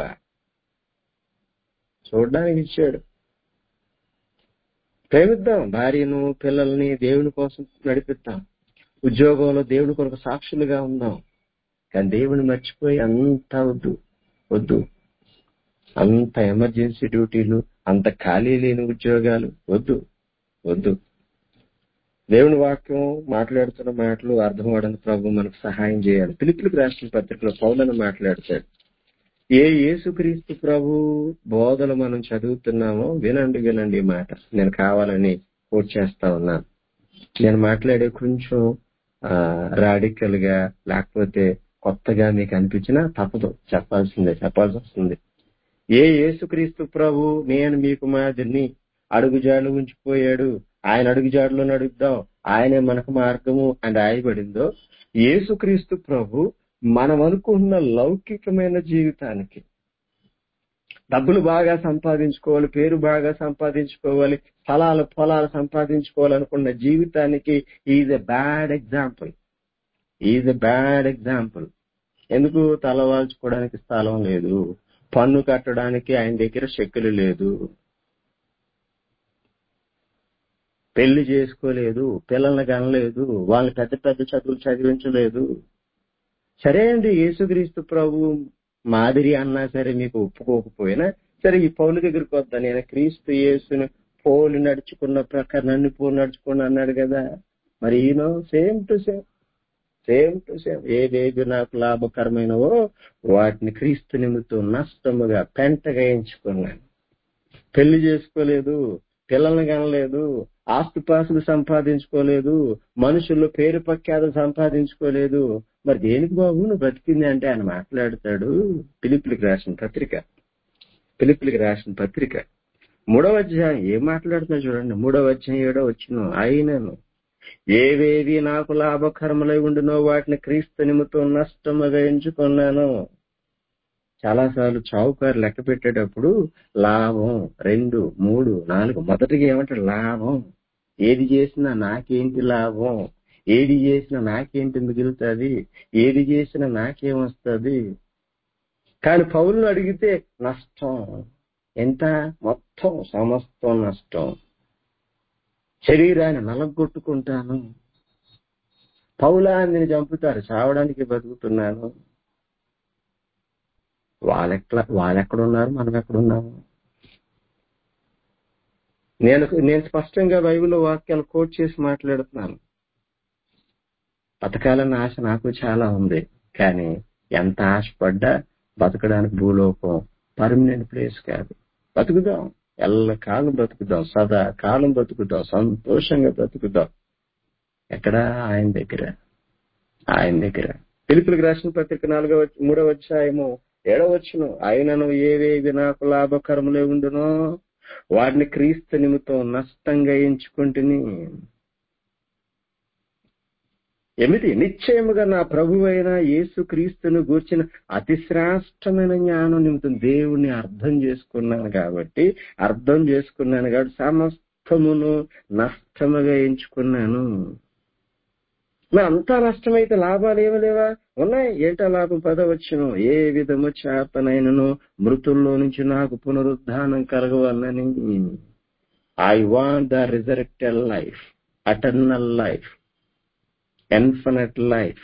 చూడడానికి ఇచ్చాడు ప్రేమిద్దాం భార్యను పిల్లల్ని దేవుని కోసం నడిపిద్దాం ఉద్యోగంలో దేవుని కొరకు సాక్షులుగా ఉందాం కానీ దేవుని మర్చిపోయి అంత వద్దు వద్దు అంత ఎమర్జెన్సీ డ్యూటీలు అంత ఖాళీ లేని ఉద్యోగాలు వద్దు వద్దు దేవుని వాక్యం మాట్లాడుతున్న మాటలు అర్థం అవడానికి ప్రభు మనకు సహాయం చేయాలి పిలుపులకు రాసిన పత్రికలో పౌలను మాట్లాడతాడు ఏ యేసుక్రీస్తు ప్రభు బోధలు మనం చదువుతున్నామో వినండి వినండి ఈ మాట నేను కావాలని కోట్ చేస్తా ఉన్నాను నేను మాట్లాడే కొంచెం రాడికల్ గా లేకపోతే కొత్తగా మీకు అనిపించినా తప్పదు చెప్పాల్సిందే చెప్పాల్సి వస్తుంది ఏ యేసుక్రీస్తు ప్రభు నేను మీకు మాదిరిని అడుగుజాడు ఉంచిపోయాడు ఆయన అడుగుజాడులో నడుద్దాం ఆయనే మనకు మార్గము అని రాయబడిందో యేసుక్రీస్తు ప్రభు మనం అనుకుంటున్న లౌకికమైన జీవితానికి డబ్బులు బాగా సంపాదించుకోవాలి పేరు బాగా సంపాదించుకోవాలి ఫలాలు పొలాలు సంపాదించుకోవాలనుకున్న జీవితానికి is a bad example is a bad example ఎందుకు తలవాల్చుకోవడానికి స్థలం లేదు పన్ను కట్టడానికి ఆయన దగ్గర శక్తులు లేదు పెళ్లి చేసుకోలేదు పిల్లల్ని కనలేదు వాళ్ళని పెద్ద పెద్ద చదువులు చదివించలేదు సరే అండి యేసుక్రీస్తు ప్రభు మాదిరి అన్నా సరే మీకు ఒప్పుకోకపోయినా సరే ఈ పౌలు దగ్గరికి వద్దా నేను క్రీస్తు యేసుని పోలి నడుచుకున్న ప్రకారం నన్ను పోలి నడుచుకుని అన్నాడు కదా మరి ఈయన same to same same to same ఏదేది నాకు లాభకరమైనవో వాటిని క్రీస్తు నిమిత్తం నష్టముగా పెంటగా ఎంచుకున్నాను పెళ్లి చేసుకోలేదు పిల్లల్ని కనలేదు ఆస్తుపాస్తులు సంపాదించుకోలేదు మనుషుల్లో పేరు ప్రఖ్యాతం సంపాదించుకోలేదు మరి దేనికి బాబు నువ్వు బ్రతికింది అంటే ఆయన మాట్లాడతాడు పిలిపిలికి రాసిన పత్రిక పిలిపిలికి రాసిన పత్రిక మూడవ అధ్యాయం ఏం మాట్లాడుతున్నా చూడండి మూడవ అధ్యాయం ఏడో వచ్చిన అయినను ఏవేవి నాకు లాభకరములై ఉండునో వాటిని క్రీస్తు నిమిత్తం నష్టముగా ఎంచుకున్నాను చాలాసార్లు చౌకారు లెక్క పెట్టేటప్పుడు లాభం రెండు మూడు నాలుగు మొదటిగా ఏమంటాడు లాభం ఏది చేసినా నాకేంటి లాభం ఏది చేసినా నాకేంటి మిగులుతుంది ఏది చేసినా నాకేం వస్తుంది కానీ పౌరులు అడిగితే నష్టం ఎంత మొత్తం సమస్తం నష్టం శరీరాన్ని నలగొట్టుకుంటాను పౌలాన్ని చంపుతారు చావడానికి బతుకుతున్నాను వాళ్ళెట్లా వాళ్ళెక్కడున్నారు మనం ఎక్కడున్నాము నేను నేను స్పష్టంగా బైబిల్లో వాక్యాలు కోట్ చేసి మాట్లాడుతున్నాను బతకాలన్న ఆశ నాకు చాలా ఉంది కానీ ఎంత ఆశపడ్డా బతకడానికి భూలోకం పర్మనెంట్ ప్లేస్ కాదు బతుకుదాం ఎల్ల కాలం బతుకుదాం సదా కాలం బతుకుదాం సంతోషంగా బతుకుదాం ఎక్కడ ఆయన దగ్గర ఆయన దగ్గర పిలుపులకు రాసిన పత్రిక నాలుగవ మూడవ అధ్యాయము ఏడవచ్చును ఆయనను ఏవేవి నాకు లాభకరములే ఉండునో వాటిని క్రీస్తు నిమిత్తం నష్టంగా ఎంచుకుంటుని ఎనిమిది నిశ్చయముగా నా ప్రభువైన యేసు క్రీస్తును గూర్చిన అతి శ్రేష్టమైన జ్ఞానం నిమిత్తం దేవుణ్ణి అర్థం చేసుకున్నాను కాబట్టి అర్థం చేసుకున్నాను కాబట్టి సమస్తమును నష్టముగా ఎంచుకున్నాను మరి అంతా నష్టమైతే లాభాలు ఏమి లేవా ఉన్నాయి ఏంటా లాభం పదవచ్చును ఏ విధము చేతనైనను మృతుల్లో నుంచి నాకు పునరుద్ధానం కలగవాలని I want the resurrected life eternal life infinite life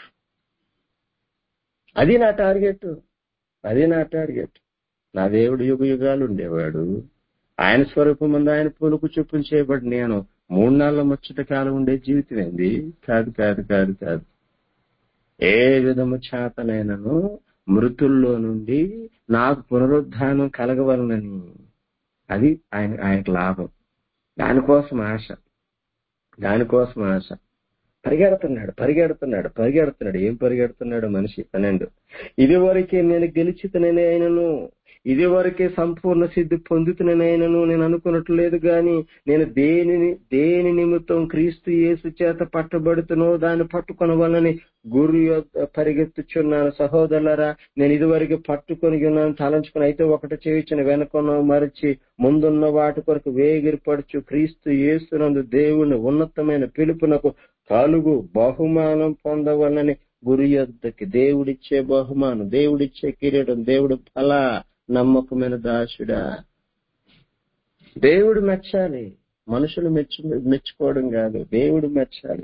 అది నా టార్గెట్ అది నా టార్గెట్ నా దేవుడు యుగ యుగాలు ఉండేవాడు ఆయన స్వరూపం ముందు ఆయన పొలుకు చొప్పున చేయబడి నేను మూడు నాళ్ళ ముచ్చట కాలం ఉండే జీవితం ఏంది కాదు కాదు కాదు కాదు ఏ విధము చేతనైనను మృతుల్లో నుండి నాకు పునరుద్ధానం కలగవలనని అది ఆయన ఆయనకు లాభం దానికోసం ఆశ దానికోసం ఆశ పరిగెడుతున్నాడు పరిగెడుతున్నాడు పరిగెడుతున్నాడు ఏం పరిగెడుతున్నాడు మనిషి పన్నెండు ఇది వరకే నేను గెలిచితనని అయినను ఇది వరకే సంపూర్ణ సిద్ధి పొందుతునైనను నేను అనుకున్నట్లు లేదు గాని నేను దేనిని దేని నిమిత్తం క్రీస్తు యేసు చేత పట్టబడుతునో దాన్ని పట్టుకొనవలని గురు యొద్ద పరిగెత్తుచున్నాను సహోదరులరా నేను ఇదివరకు పట్టుకొని ఉన్నాను తలంచుకుని అయితే ఒకటి చేయించిన వెనకొన మరిచి ముందున్న వాటి కొరకు వేగిరిపడుచు క్రీస్తు యేసునందు దేవుని ఉన్నతమైన పిలుపునకు కలుగు బహుమానం పొందవలని గురు యొద్దకి దేవుడిచ్చే బహుమానం దేవుడిచ్చే కిరీటం దేవుడు ఫల నమ్మకమైన దాసుడా దేవుడు మెచ్చాలి మనుషులు మెచ్చు మెచ్చుకోవడం కాదు దేవుడు మెచ్చాలి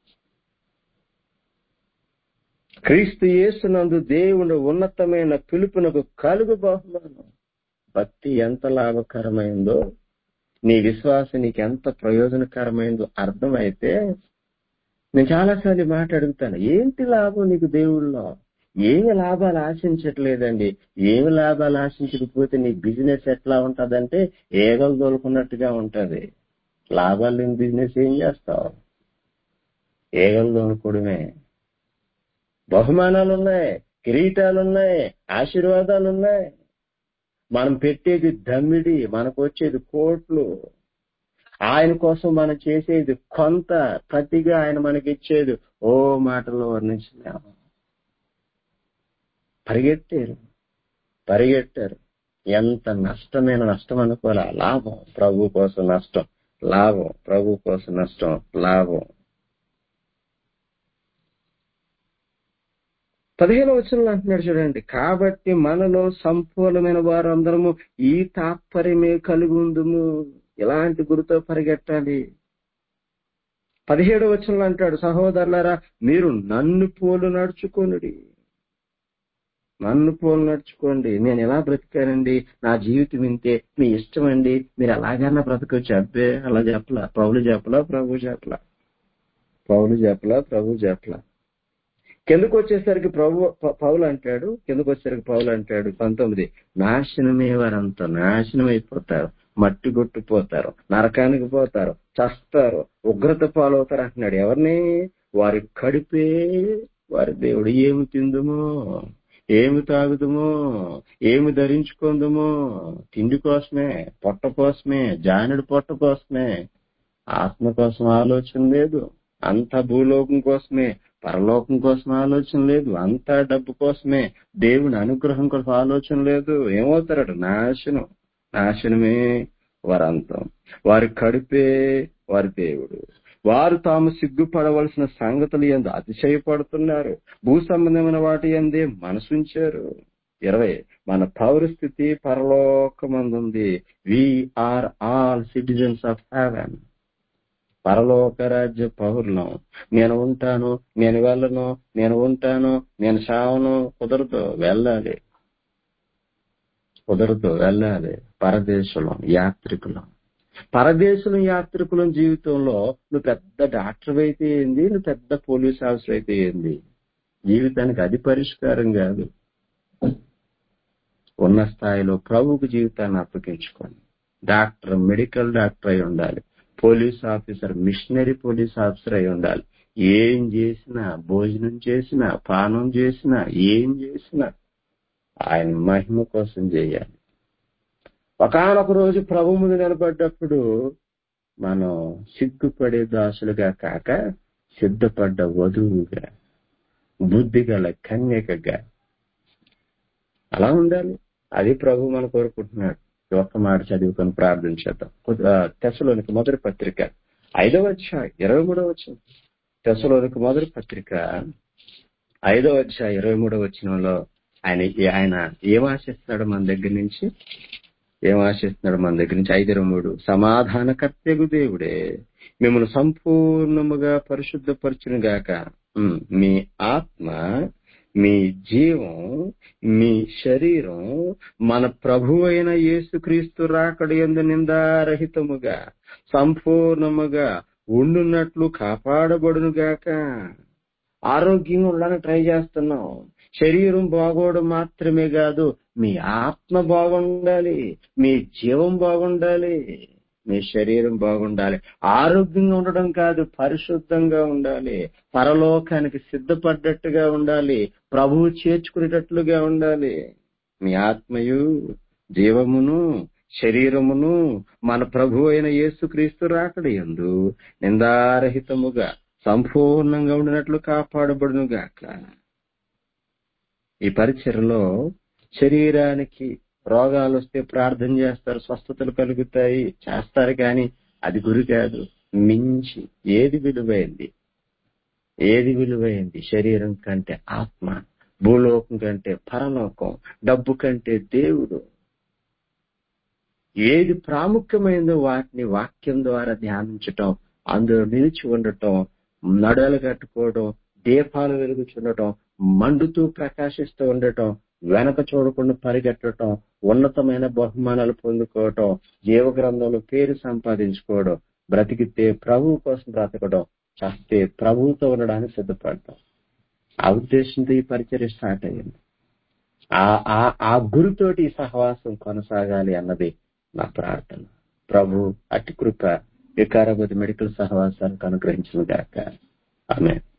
క్రీస్తు యేసునందు దేవుడు ఉన్నతమైన పిలుపునకు కలుగు బహుమానం భక్తి ఎంత లాభకరమైందో నీ విశ్వాసం నీకు ఎంత ప్రయోజనకరమైందో అర్థమైతే నేను చాలాసార్లు మాట అడుగుతాను ఏంటి లాభం నీకు దేవుళ్ళో ఏమి లాభాలు ఆశించట్లేదండి ఏమి లాభాలు ఆశించకపోతే నీ బిజినెస్ ఎట్లా ఉంటదంటే ఏగలు దొలుకున్నట్టుగా ఉంటది లాభాలు లేని బిజినెస్ ఏం చేస్తావు ఏగలు దొనుకోవడమే బహుమానాలు ఉన్నాయి కిరీటాలు ఉన్నాయి ఆశీర్వాదాలు ఉన్నాయి మనం పెట్టేది దమ్మిడి మనకు వచ్చేది కోట్లు ఆయన కోసం మనం చేసేది కొంత ప్రతిగా ఆయన మనకి ఇచ్చేది ఓ మాటలో వర్ణించలేము పరిగెట్టారు పరిగెట్టారు ఎంత నష్టమైన నష్టం అనుకోలే లాభం ప్రభు కోసం నష్టం లాభం ప్రభు కోసం నష్టం లాభం పదిహేను వచనంలో అంటున్నాడు చూడండి కాబట్టి మనలో సంపూర్ణమైన వారు అందరము ఈ తాత్పర్యమే కలిగి ఉందుము ఎలాంటి గురితో పరిగెట్టాలి పదిహేడు వచనంలో అంటాడు సహోదరులారా మీరు నన్ను పోలు నడుచుకోనుడి నన్ను పోలు నడుచుకోండి నేను ఎలా బ్రతికానండి నా జీవితం ఇంతే మీ ఇష్టం అండి మీరు ఎలాగైనా బ్రతకొచ్చు అబ్బే అలా చెప్పలా పౌలు చెప్పలా ప్రభు చెప్పలా పౌలు చెప్పలా ప్రభు చెప్పలా కిందకు వచ్చేసరికి ప్రభు ప- పౌలు అంటాడు కిందకు వచ్చేసరికి పౌలు అంటాడు పంతొమ్మిది నాశనమే వారంతా నాశనం అయిపోతారు మట్టి కొట్టుపోతారు నరకానికి పోతారు చస్తారు ఉగ్రత పాలవుతారు అంటున్నాడు ఎవరిని వారి కడిపే వారి దేవుడు ఏమి తిందుమో ఏమి తాగుదుమో ఏమి ధరించుకుందుమో తిండి కోసమే పొట్ట కోసమే జానుడి పొట్ట కోసమే ఆత్మ కోసం ఆలోచన లేదు అంత భూలోకం కోసమే పరలోకం కోసం ఆలోచన లేదు అంతా డబ్బు కోసమే దేవుని అనుగ్రహం కోసం ఆలోచన లేదు ఏమవుతారట నాశనం నాశనమే వారంతం వారి కడుపే వారి దేవుడు వారు తాము సిగ్గుపడవలసిన సంగతులు ఎందు అతిశయపడుతున్నారు భూ సంబంధమైన వాటి ఎందే మనసుంచారు ఇరవై మన పౌరస్థితి పరలోకమందుంది are all citizens of heaven పరలోక రాజ్య పౌరులం నేను ఉంటాను నేను వెళ్ళను నేను ఉంటాను నేను చావను కుదరదు వెళ్ళాలి కుదరదు వెళ్ళాలి పరదేశులం యాత్రికులం పరదేశం యాత్రికుల జీవితంలో నువ్వు పెద్ద డాక్టర్ అయితే ఏంది నువ్వు పెద్ద పోలీస్ ఆఫీసర్ అయితే ఏంది జీవితానికి అది పరిష్కారం కాదు ఉన్న స్థాయిలో ప్రభువుకు జీవితాన్ని అప్పగించుకోండి డాక్టర్ మెడికల్ డాక్టర్ అయి ఉండాలి police officer missionary police officer అయి ఉండాలి ఏం చేసినా భోజనం చేసినా పానం చేసినా ఏం చేసినా ఆయన మహిమ కోసం చేయాలి ఒకనొక రోజు ప్రభు ముందు నిలబడ్డప్పుడు మనం సిగ్గుపడే దాసులుగా కాక సిద్ధపడ్డ వధువుగా బుద్ధిగల కన్యకగా అలా ఉండాలి అది ప్రభు మన కోరుకుంటున్నాడు ఈ ఒక్క మాట చదువుకొని ప్రార్థించేద్దాం తెసలోనికి మొదటి పత్రిక ఐదవ అధ్యాయం ఇరవై మూడవ వచ్చిన తెసలోనికి మొదటి పత్రిక ఐదవ అధ్యాయం ఇరవై మూడవ వచ్చినంలో ఆయన ఆయన ఏం ఆశిస్తున్నాడు మన దగ్గర నుంచి ఏం ఆశిస్తున్నాడు మన దగ్గర నుంచి ఐదు ఇరవై మూడు సమాధానకర్తెగు దేవుడే మిమ్మల్ని సంపూర్ణముగా పరిశుద్ధపరచును గాక ఉమ్, మీ ఆత్మ మీ జీవం మీ శరీరం మన ప్రభు అయిన యేసుక్రీస్తు రాకడి ఎందు నిందారహితముగా సంపూర్ణముగా ఉండున్నట్లు కాపాడబడును గాక ఆరోగ్యంగా ఉండడానికి ట్రై చేస్తున్నాం శరీరం బాగోవడం మాత్రమే కాదు మీ ఆత్మ బాగుండాలి మీ జీవం బాగుండాలి మీ శరీరం బాగుండాలి ఆరోగ్యంగా ఉండడం కాదు పరిశుద్ధంగా ఉండాలి పరలోకానికి సిద్ధపడ్డట్టుగా ఉండాలి ప్రభువు చేర్చుకునేటట్లుగా ఉండాలి మీ ఆత్మయు జీవమును శరీరమును మన ప్రభు అయిన యేసుక్రీస్తు రాకడి ఎందు నిందారహితముగా సంపూర్ణంగా ఉండినట్లు కాపాడబడును గాక ఈ పరిచయలో శరీరానికి రోగాలు వస్తే ప్రార్థన చేస్తారు స్వస్థతలు కలుగుతాయి చేస్తారు కానీ అది గురి కాదు మించి ఏది విలువైంది ఏది విలువైంది శరీరం కంటే ఆత్మ భూలోకం కంటే పరలోకం డబ్బు కంటే దేవుడు ఏది ప్రాముఖ్యమైందో వాటిని వాక్యం ద్వారా ధ్యానించటం అందులో నిలిచి ఉండటం నడలు కట్టుకోవడం దీపాలు వెలుగుచుండటం మండుతూ ప్రకాశిస్తూ ఉండటం వెనక చూడకుండా పరిగెట్టడం ఉన్నతమైన బహుమానాలు పొందుకోవటం జీవగ్రంథంలో పేరు సంపాదించుకోవడం బ్రతికితే ప్రభువు కోసం బ్రతకడం చస్తే ప్రభువుతో ఉండడానికి సిద్ధపడటం ఆ ఉద్దేశంతో ఈ పరిచర్య స్టార్ట్ అయ్యింది ఆ ఆ ఆ గురితోటి ఈ సహవాసం కొనసాగాలి అన్నది నా ప్రార్థన ప్రభు అతి కృప వికారాబాద్ మెడికల్ సహవాసానికి అనుగ్రహించిన గాక ఆమె